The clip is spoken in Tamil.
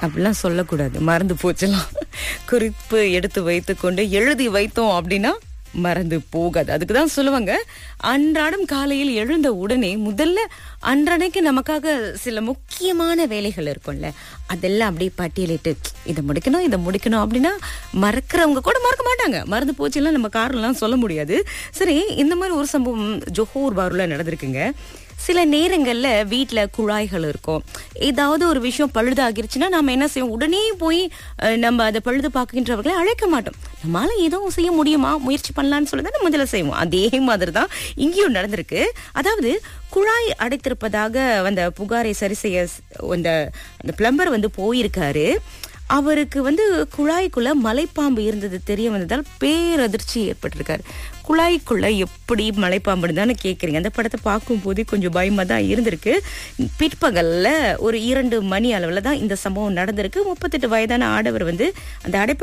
அப்படிலாம் சொல்லக்கூடாது மறந்து போச்சலாம் குறிப்பு எடுத்து வைத்துக்கொண்டு எழுதி வைத்தோம் அப்படின்னா மறந்து போகாது அதுக்கு தான் சொல்லுவாங்க அன்றாடம் காலையில் எழுந்த உடனே முதல்ல அன்றன்னைக்கு நமக்காக சில முக்கியமான வேலைகள் இருக்கும்ல அதெல்லாம் அப்படியே பட்டியலிட்டு இதை முடிக்கணும் இதை முடிக்கணும் அப்படின்னா மறக்கிறவங்க கூட மறக்க மாட்டாங்க மறந்து போச்சுலாம் நம்ம காரணம்லாம் சொல்ல முடியாது சரி இந்த மாதிரி ஒரு சம்பவம் ஜொஹோர் பாருல நடந்திருக்குங்க சில நேரங்கள்ல வீட்ல குழாய்கள் இருக்கும் ஏதாவது ஒரு விஷயம் பழுதாகிருச்சுன்னா நாம என்ன செய்வோம் உடனே போய் அஹ், நம்ம அதை பழுது பார்க்கின்றவர்களை அழைக்க மாட்டோம் நம்மளால எதுவும் செய்ய முடியுமா முயற்சி பண்ணலாம்னு சொல்லி தான் நம்ம முதல்ல செய்வோம் அதே மாதிரி தான் இங்கேயும் நடந்திருக்கு அதாவது குழாய் அடைத்திருப்பதாக அந்த புகாரை சரி செய்ய ஸ்- அந்த அந்த பிளம்பர் வந்து போயிருக்காரு அவருக்கு வந்து குழாய்க்குள்ள மலைப்பாம்பு இருந்தது தெரிய வந்ததால் பேரதிர்ச்சி ஏற்பட்டிருக்காரு குழாய்க்குள்ள எப்படி மலைப்பாம்புன்னு தானே கேட்குறீங்க அந்த படத்தை பார்க்கும் போதே கொஞ்சம் பயமா தான் இருந்திருக்கு பிற்பகல்ல ஒரு இரண்டு மணி அளவில் தான் இந்த சம்பவம் நடந்திருக்கு முப்பத்தெட்டு வயதான ஆடவர் வந்து அந்த அடைப்பு